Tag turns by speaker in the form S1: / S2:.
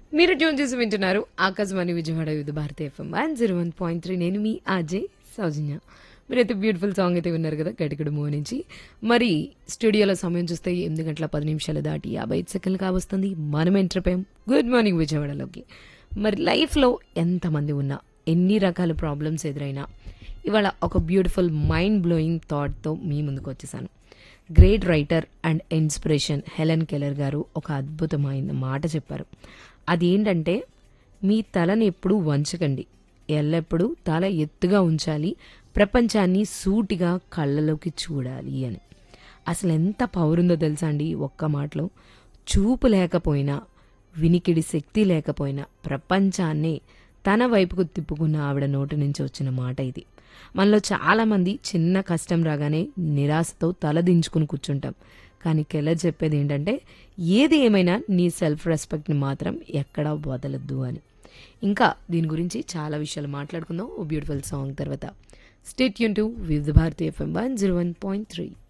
S1: మీరు ట్యూన్ చేసి వింటున్నారు ఆకాశవాణి విజయవాడ యుద్ధ Bharati FM one zero one point three నేను మీ అజయ్ సౌజన్య మీరైతే బ్యూటిఫుల్ సాంగ్ అయితే విన్నారు కదా గడికడు మూవ్ నుంచి మరి స్టూడియోలో సమయం చూస్తే ఎనిమిది గంటల పది నిమిషాలు దాటి యాభై ఐదు సెకండ్లు కావస్తుంది మనం ఎంటర్ అయిపోయాం గుడ్ మార్నింగ్ విజయవాడలోకి మరి లైఫ్లో ఎంతమంది ఉన్నా ఎన్ని రకాల ప్రాబ్లమ్స్ ఎదురైనా ఇవాళ ఒక బ్యూటిఫుల్ మైండ్ బ్లోయింగ్ థాట్తో మీ ముందుకు వచ్చేసాను great writer and inspiration Helen Keller గారు ఒక అద్భుతమైన మాట చెప్పారు అదేంటంటే మీ తలని ఎప్పుడూ వంచకండి ఎల్లప్పుడూ తల ఎత్తుగా ఉంచాలి ప్రపంచాన్ని సూటిగా కళ్ళలోకి చూడాలి అని అసలు ఎంత పవరుందో తెలుసా అండి ఈ ఒక్క మాటలో చూపు లేకపోయినా వినికిడి శక్తి లేకపోయినా ప్రపంచాన్నే తన వైపుకు తిప్పుకున్న ఆవిడ నోటి నుంచి వచ్చిన మాట ఇది మనలో చాలామంది చిన్న కష్టం రాగానే నిరాశతో తలదించుకుని కూర్చుంటాం కానీ కెలర్ చెప్పేది ఏంటంటే ఏది ఏమైనా నీ సెల్ఫ్ రెస్పెక్ట్ని మాత్రం ఎక్కడా వదలద్దు అని ఇంకా దీని గురించి చాలా విషయాలు మాట్లాడుకుందాం ఓ బ్యూటిఫుల్ సాంగ్ తర్వాత స్టేట్ యూన్ to Vividh Bharati FM one zero one point three